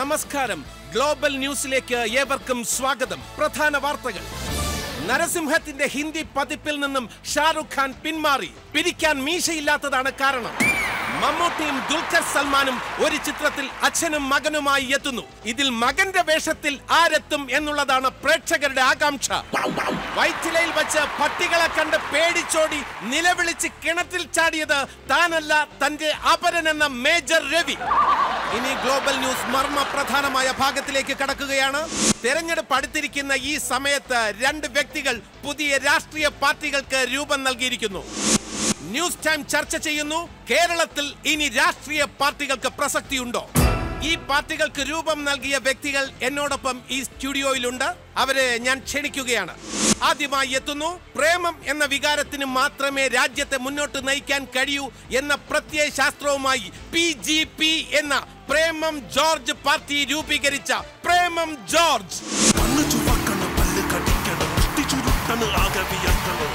നമസ്കാരം ഗ്ലോബൽ ന്യൂസിലേക്ക് ഏവർക്കും സ്വാഗതം പ്രധാന വാർത്തകൾ നരസിംഹത്തിന്റെ ഹിന്ദി പതിപ്പിൽ നിന്നും ഷാറുഖ് ഖാൻ പിന്മാറി പിരിക്കാൻ മീശയില്ലാത്തതാണ് കാരണം മമ്മൂട്ടിയും ദുൽഖർ സൽമാനും ഒരു ചിത്രത്തിൽ അച്ഛനും മകനുമായി എത്തുന്നു ഇതിൽ മകന്റെ വേഷത്തിൽ ആരെത്തും എന്നുള്ളതാണ് പ്രേക്ഷകരുടെ ആകാംക്ഷ വൈറ്റിലയിൽ വെച്ച് പട്ടികളെ കണ്ട് പേടിച്ചോടി നിലവിളിച്ച് കിണറ്റിൽ ചാടിയത് താനല്ല തന്റെ അപരൻ എന്ന മേജർ രവി ഇനി ഗ്ലോബൽ ന്യൂസ് മർമ്മ പ്രധാനമായ ഭാഗത്തിലേക്ക് കടക്കുകയാണ് തെരഞ്ഞെടുപ്പ് അടുത്തിരിക്കുന്ന ഈ സമയത്ത് രണ്ട് വ്യക്തികൾ പുതിയ രാഷ്ട്രീയ പാർട്ടികൾക്ക് രൂപം നൽകിയിരിക്കുന്നു ന്യൂസ് ടൈം ചർച്ച ചെയ്യുന്നു കേരളത്തിൽ ഇനി രാഷ്ട്രീയ പാർട്ടികൾക്ക് പ്രസക്തിയുണ്ടോ ഈ പാർട്ടികൾക്ക് രൂപം നൽകിയ വ്യക്തികൾ എന്നോടൊപ്പം ഈ സ്റ്റുഡിയോയിലുണ്ട് അവരെ ഞാൻ ക്ഷണിക്കുകയാണ് ആദ്യമായി എത്തുന്നു പ്രേമം എന്ന വികാരത്തിന് മാത്രമേ രാജ്യത്തെ മുന്നോട്ട് നയിക്കാൻ കഴിയൂ എന്ന പ്രത്യയ ശാസ്ത്രവുമായി പി ജി പി എന്ന പ്രേമം ജോർജ് പാർട്ടി രൂപീകരിച്ച പ്രേമം ജോർജ് കണ്ണു ചുവക്കണം പല്ല് കടിക്കണം മുഷ്ടി ചുരുട്ടണ് ആകെ വിയർക്കണം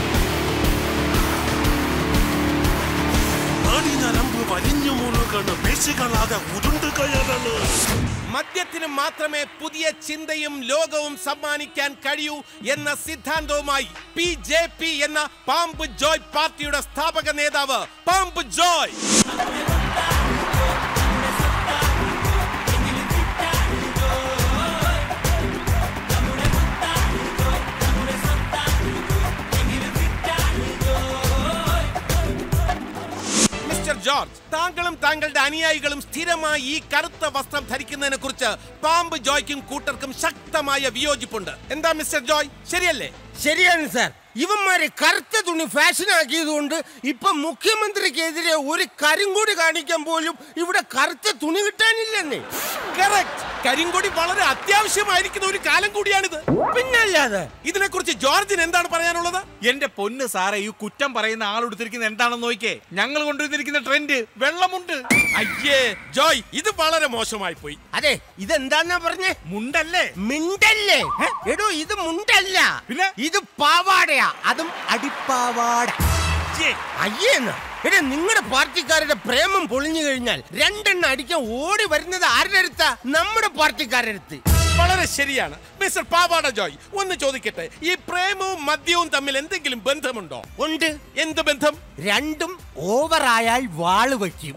നാടി നരമ്പ് വലിഞ്ഞു മുറുകണ് പേശികളാകെ ഉരുണ്ട് കയറണ് മദ്യത്തിന് മാത്രമേ പുതിയ ചിന്തയും ലോകവും സമ്മാനിക്കാൻ കഴിയൂ എന്ന സിദ്ധാന്തവുമായി പി ജെ പി എന്ന പാമ്പ് ജോയ് പാർട്ടിയുടെ സ്ഥാപക നേതാവ് പാമ്പ് ജോയ് മിസ്റ്റർ ജോർജ് താങ്കളും താങ്കളുടെ അനുയായികളും സ്ഥിരമായി ഈ കറുത്ത വസ്ത്രം ധരിക്കുന്നതിനെ കുറിച്ച് പാമ്പ് ജോയ്ക്കും കൂട്ടർക്കും ശക്തമായ വിയോജിപ്പുണ്ട് എന്താ മിസ്റ്റർ ജോയ് ശരിയല്ലേ ശരിയാണ് സാർ ഇവന്മാര് കറുത്ത തുണി ഫാഷൻ ആക്കിയതുകൊണ്ട് ഇപ്പൊ മുഖ്യമന്ത്രിക്കെതിരെ ഒരു കരിങ്കൂടി കാണിക്കാൻ പോലും ഇവിടെ കറുത്ത തുണി കിട്ടാനില്ലെന്നേ കറക്റ്റ് കരിങ്കൊടി വളരെ അത്യാവശ്യമായിരിക്കുന്ന ഒരു കാലം കൂടിയാണിത് പിന്നല്ലാതെ ഇതിനെക്കുറിച്ച് ജോർജിന് എന്താണ് പറയാനുള്ളത് എന്റെ പൊന്ന് സാറേ ഈ കുറ്റം പറയുന്ന ആൾ എടുത്തിരിക്കുന്ന എന്താണെന്ന് നോക്കിയേ ഞങ്ങൾ കൊണ്ടുവന്നിരിക്കുന്ന ട്രെൻഡ് വെള്ളമുണ്ട് അയ്യേ ജോയ് ഇത് വളരെ മോശമായി പോയി അതെ ഇതെന്താന്നാ പറഞ്ഞേ മുണ്ടല്ലേ മിണ്ടല്ലേ എടോ ഇത് മുണ്ടല്ല പിന്നെ? ഇത് പാവാടയാ അതും അടിപ്പാവാട ഛേ, അയ്യേന്ന് എടാ നിങ്ങളുടെ പാർട്ടിക്കാരുടെ പ്രേമം പൊളിഞ്ഞു കഴിഞ്ഞാൽ രണ്ടെണ്ണം അടിക്കാൻ ഓടി വരുന്നത് ആരുടെ അടുത്താ നമ്മുടെ പാർട്ടിക്കാരുടെ അടുത്ത് വളരെ ശരിയാണ് മിസ്റ്റർ പാവാട ജോയ് ഒന്ന് ചോദിക്കട്ടെ ഈ പ്രേമവും മദ്യവും തമ്മിൽ എന്തെങ്കിലും ബന്ധമുണ്ടോ ഉണ്ട് എന്ത് ബന്ധം രണ്ടും ഓവറായാൽ വാള് വയ്ക്കും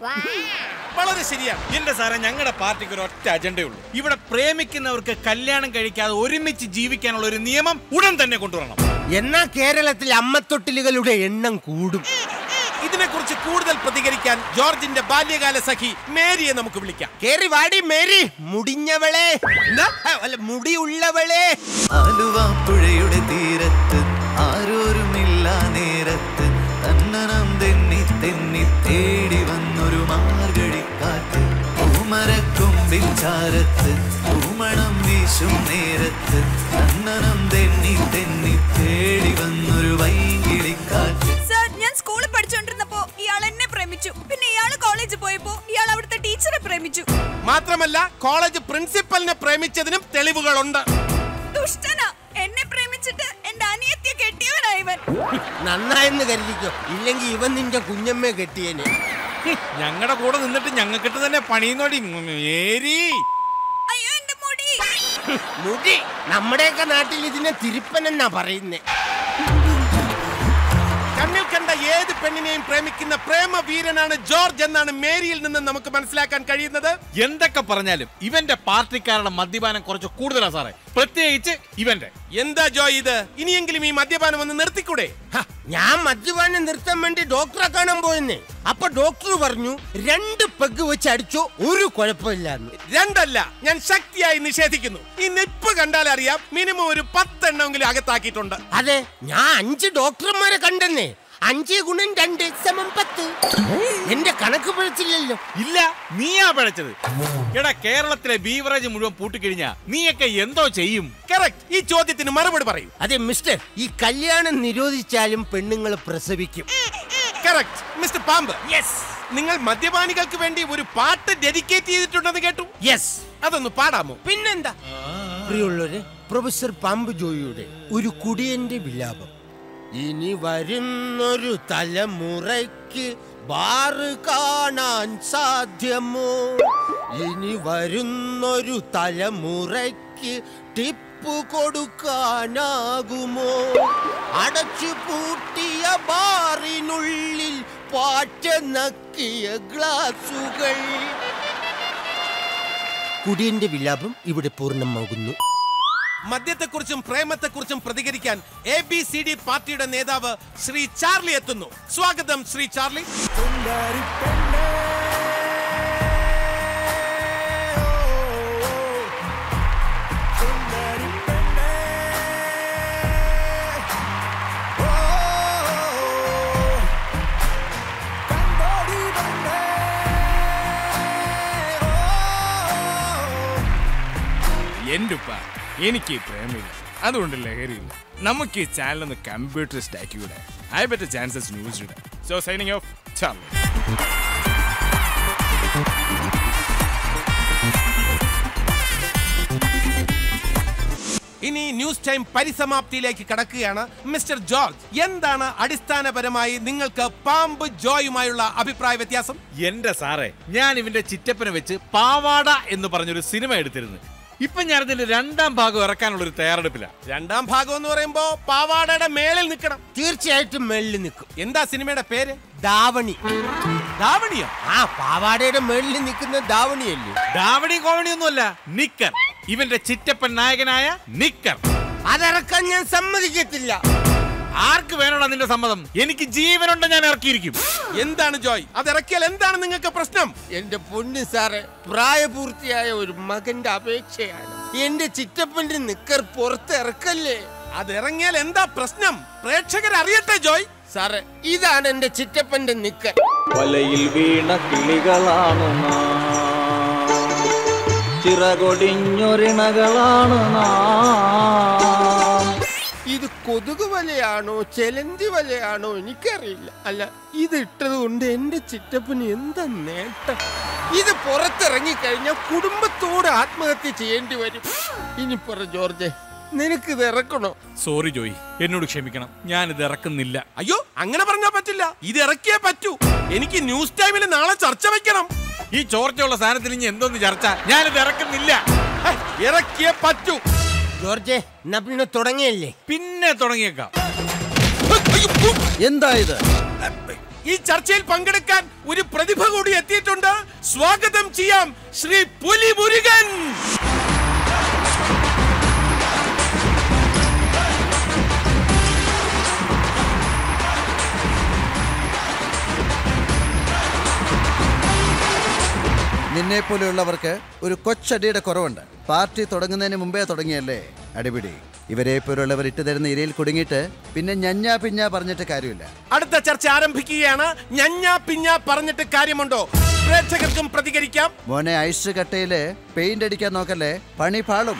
വളരെ ശരിയാണ് എന്റെ സാറേ ഞങ്ങളുടെ പാർട്ടിക്ക് ഒരു ഒറ്റ അജണ്ടയുള്ളൂ ഇവിടെ പ്രേമിക്കുന്നവർക്ക് കല്യാണം കഴിക്കാതെ ഒരുമിച്ച് ജീവിക്കാനുള്ള ഒരു നിയമം ഉടൻ തന്നെ കൊണ്ടുവരണം എന്നാ കേരളത്തിൽ അമ്മത്തൊട്ടിലുകളുടെ എണ്ണം കൂടും ഇതിനെക്കുറിച്ച് കൂടുതൽ പ്രതികരിക്കാൻ ജോർജിന്റെ ബാല്യകാല സഖി മേരിയെ നമുക്ക് വിളിക്കാം കേറി വാടി മേരി മുടിഞ്ഞവളെ എന്താ? അല്ല മുടിയുള്ളവളെ ആലുവാപ്പുഴയുടെ തീരത്ത് ആരോരുമില്ല നേരത്ത് തന്നനം തെന്നി തെന്നി തേടി വന്നൊരു മാർഗഴിക്കാറ്റ് പൂമരക്കൊമ്പിൽ ചാരത്ത് പൂമണം വീശും നേരത്ത് തന്നനം തെന്നി തെന്നി തേടി വന്നൊരു വൈകിളിക്കാറ്റ് സർ ഞാൻ സ്കൂളിൽ പഠിച്ചുകൊണ്ടിരുന്നപ്പോ ഇയാൾ എന്നെ പ്രേമിച്ചു പിന്നെ ഇയാൾ കോളേജിൽ പോയപ്പോ ഇയാൾ അവിടുത്തെ ടീച്ചറെ പ്രേമിച്ചു മാത്രമല്ല കോളേജ് പ്രിൻസിപ്പലിനെ പ്രേമിച്ചതിനും തെളിവുകളുണ്ട് ദുഷ്ടനാ എന്നെ പ്രേമിച്ചിട്ട് എന്റെ അനിയത്തിയെ കെട്ടിയവനാ ഇവൻ നന്നായെന്ന് കരുതിക്കോ ഇല്ലെങ്കിൽ ഇവൻ നിന്റെ കുഞ്ഞമ്മയെ കെട്ടിയേനെ ഞങ്ങളുടെ കൂടെ നിന്നിട്ട് ഞങ്ങൾക്കിട്ട് തന്നെ പണിയുന്നോടി മേരി അയ്യോ എന്റെ മുടി മുടി നമ്മുടെയൊക്കെ നാട്ടിൽ ഇതിനെ തിരുപ്പൻ എന്നാ പറയുന്നേ കണ്ണിൽ കണ്ട ഏത് പെണ്ണിനെയും പ്രേമിക്കുന്ന പ്രേമ വീരനാണ് ജോർജ് എന്നാണ് മേരിയിൽ നിന്ന് നമുക്ക് മനസ്സിലാക്കാൻ കഴിയുന്നത് എന്തൊക്കെ പറഞ്ഞാലും ഇവന്റെ പാർട്ടിക്കാരുടെ മദ്യപാനം കുറച്ച് കൂടുതലാ സാറേ പ്രത്യേകിച്ച് ഇവന്റെ എന്താ ജോയ് ഇത് ഇനിയെങ്കിലും ഈ മദ്യപാനം ഒന്ന് നിർത്തിക്കൂടെ ഹ, ഞാൻ മദ്യപാനം നിർത്താൻ വേണ്ടി ഡോക്ടറെ കാണാൻ പോയെന്നേ അപ്പൊ ഡോക്ടർ പറഞ്ഞു രണ്ട് പെഗ് വെച്ച് അടിച്ചോ ഒരു കുഴപ്പമില്ലാന്ന് രണ്ടല്ല ഞാൻ ശക്തിയായി നിഷേധിക്കുന്നു ഈ നിപ്പ് കണ്ടാൽ അറിയാം മിനിമം ഒരു പത്തെണ്ണമെങ്കിലും അകത്താക്കിയിട്ടുണ്ട് അതെ ഞാൻ അഞ്ച് ഡോക്ടർമാരെ കണ്ടെന്നേ അഞ്ച് ഗുണം രണ്ട് സമം പത്ത് എന്റെ കണക്ക് പിഴച്ചില്ലല്ലോ ഇല്ല നീയാ പിഴച്ചത് എടാ കേരളത്തിലെ ബീവറേജ് മുഴുവൻ പൂട്ടിക്കഴിഞ്ഞാ നീയൊക്കെ എന്തോ ചെയ്യും കറക്റ്റ് ഈ ചോദ്യത്തിന് മറുപടി പറയൂ അതെ മിസ്റ്റർ ഈ കല്യാണം നിരോധിച്ചാലും പെണ്ണുങ്ങൾ പ്രസവിക്കും കറക്റ്റ് മിസ്റ്റർ പാമ്പ് യെസ് നിങ്ങൾ മദ്യപാനികൾക്ക് വേണ്ടി ഒരു പാട്ട് ഡെഡിക്കേറ്റ് ചെയ്തിട്ടുണ്ടെന്ന് കേട്ടു യെസ് അതൊന്ന് പാടാമോ പിന്നെന്താ പ്രിയുള്ളവരെ പ്രൊഫസർ പാമ്പ് ജോയിയുടെ ഒരു കുടിയന്റെ വിലാപം ഇനി വരുന്നൊരു തലമുറയ്ക്ക് ബാറ് കാണാൻ സാധ്യമോ ഇനി വരുന്നൊരു തലമുറയ്ക്ക് ടിപ്പ് കൊടുക്കാനാകുമോ അടച്ചു പൂട്ടിയ ബാറിനുള്ളിൽ പാറ്റ നക്കിയ ഗ്ലാസുകൾ കുടിയന്റെ വിലാപം ഇവിടെ പൂർണ്ണമാകുന്നു മദ്യത്തെക്കുറിച്ചും പ്രേമത്തെക്കുറിച്ചും പ്രതികരിക്കാൻ എ ബി സി ഡി പാർട്ടിയുടെ നേതാവ് ശ്രീ ചാർലി എത്തുന്നു സ്വാഗതം ശ്രീ ചാർലി എന്റെ ഉപ്പ എനിക്ക് ഈ പ്രേമില്ല അതുകൊണ്ട് ലഹരിയില്ല നമുക്ക് ഈ ചാനൽ ഒന്ന് കമ്പ്യൂട്ടറിസ്റ്റ് ആക്കിയൂടെ I better chances news so signing off Charlie ഇനി ന്യൂസ് ടൈം പരിസമാപ്തിയിലേക്ക് കടക്കുകയാണ് മിസ്റ്റർ ജോർജ് എന്താണ് അടിസ്ഥാനപരമായി നിങ്ങൾക്ക് പാമ്പ് ജോയുമായുള്ള അഭിപ്രായ വ്യത്യാസം എന്റെ സാറേ ഞാൻ ഇവന്റെ ചിറ്റപ്പനെ വെച്ച് പാവാട എന്ന് പറഞ്ഞൊരു സിനിമ എടുത്തിരുന്നു ഇപ്പൊ ഞാൻ ഇതിന്റെ രണ്ടാം ഭാഗം ഇറക്കാനുള്ള ഒരു തയ്യാറെടുപ്പില്ല രണ്ടാം ഭാഗം എന്ന് പറയുമ്പോ പാവാടയുടെ മേളിൽ നിൽക്കണം തീർച്ചയായിട്ടും മേളിൽ നിൽക്കും എന്താ സിനിമയുടെ പേര് ദാവണി ധാവണിയോ ആ പാവാടയുടെ മേളിൽ നിൽക്കുന്ന ദാവണിയല്ലേ ഡാവണി കോമഡി ഒന്നുമല്ല നിക്കർ ഇവന്റെ ചിറ്റപ്പൻ നായകനായ നിക്കർ അതിറക്കാൻ ഞാൻ സമ്മതിക്കത്തില്ല ആർക്ക് വേണോടാ നിന്റെ സമ്മതം എനിക്ക് ജീവനുണ്ട് ഞാൻ ഇറക്കിയിരിക്കും എന്താണ് ജോയ് അത് ഇറക്കിയാൽ എന്താണ് നിങ്ങൾക്ക് പ്രശ്നം എന്റെ പൊന്ന് സാറെ പ്രായപൂർത്തിയായ ഒരു മകന്റെ അപേക്ഷയാണ് എന്റെ ചിറ്റപ്പന്റെ നിക്കർ പുറത്തിറക്കല്ലേ അത് ഇറങ്ങിയാൽ എന്താ പ്രശ്നം പ്രേക്ഷകർ അറിയട്ടെ ജോയ് സാറേ ഇതാണ് എന്റെ ചിറ്റപ്പന്റെ നിക്കർ വലയിൽ വീണ കിളികളാണ് നാം ചിറകൊടിഞ്ഞൊരിണകളാണ് നാം ഇത് കൊതുക് വലയാണോ ചെലന്തി വലയാണോ എനിക്കറിയില്ല അല്ല ഇത് ഇട്ടത് കൊണ്ട് എന്റെ ചിറ്റപ്പന് എന്താ നേട്ടം ഇത് പുറത്തിറങ്ങി കഴിഞ്ഞാൽ കുടുംബത്തോട് ആത്മഹത്യ ചെയ്യേണ്ടി വരും ഇനി പറ ജോർജ് നിനക്ക് ഇത് ഇറക്കണോ സോറി ജോയി എന്നോട് ക്ഷമിക്കണം ഞാൻ ഇത് ഇറക്കുന്നില്ല അയ്യോ അങ്ങനെ പറഞ്ഞാ പറ്റില്ല ഇത് ഇറക്കിയേ പറ്റൂ എനിക്ക് ന്യൂസ് ടൈമിൽ നാളെ ചർച്ച വെക്കണം ഈ ചോർച്ചയുള്ള സാധനത്തിൽ ഇനി എന്തോന്ന് ചർച്ച ഞാനിത് ഇറക്കുന്നില്ല ഹൈ, ഇറക്കിയേ പറ്റൂ ജോർജ് എന്നാ പിന്നെ തുടങ്ങിയല്ലേ പിന്നെ തുടങ്ങിയേക്കാം എന്താ ഇത് ഈ ചർച്ചയിൽ പങ്കെടുക്കാൻ ഒരു പ്രതിഭ കൂടി എത്തിയിട്ടുണ്ട് സ്വാഗതം ചെയ്യാം ശ്രീ പുലി മുരുകൻ നിന്നെ പോലെയുള്ളവർക്ക് ഒരു കൊച്ചടിയുടെ കുറവുണ്ട് പാർട്ടി തുടങ്ങുന്നതിന് മുമ്പേ തുടങ്ങിയല്ലേ അടിപിടി ഇവരെ പോലുള്ളവർ ഇട്ട് തരുന്ന ഇരയിൽ കുടുങ്ങിയിട്ട് പിന്നെ ഞഞ്ഞാ പിഞ്ഞാ പറഞ്ഞിട്ട് കാര്യമില്ല അടുത്ത ചർച്ച ആരംഭിക്കുകയാണ് ഞഞ്ഞ പിഞ്ഞ പറഞ്ഞിട്ട് കാര്യമുണ്ടോ പ്രേക്ഷകർക്കും പ്രതികരിക്കാം മോനെ ഐസ് കട്ടയില് പെയിന്റ് അടിക്കാൻ നോക്കല്ലേ പണി പാളും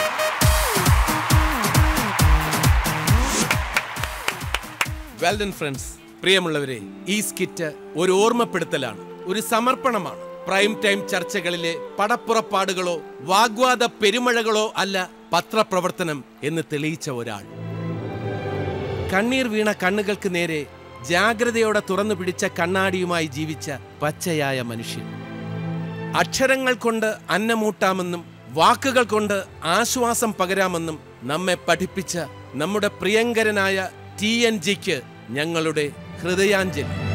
വെൽഡൻ ഫ്രണ്ട്സ് പ്രിയമുള്ളവരെ ഈ സ്കിറ്റ് ഒരു ഓർമ്മപ്പെടുത്തലാണ് ഒരു സമർപ്പണമാണ് പ്രൈം ടൈം ചർച്ചകളിലെ പടപ്പുറപ്പാടുകളോ വാഗ്വാദ പെരുമഴകളോ അല്ല പത്രപ്രവർത്തനം എന്ന് തെളിയിച്ച ഒരാൾ കണ്ണീർ വീണ കണ്ണുകൾക്ക് നേരെ ജാഗ്രതയോടെ തുറന്നു പിടിച്ച കണ്ണാടിയുമായി ജീവിച്ച പച്ചയായ മനുഷ്യൻ അക്ഷരങ്ങൾ കൊണ്ട് അന്നമൂട്ടാമെന്നും വാക്കുകൾ കൊണ്ട് ആശ്വാസം പകരാമെന്നും നമ്മെ പഠിപ്പിച്ച നമ്മുടെ പ്രിയങ്കരനായ ടി എൻ ജിക്ക് ഞങ്ങളുടെ ഹൃദയാഞ്ജലി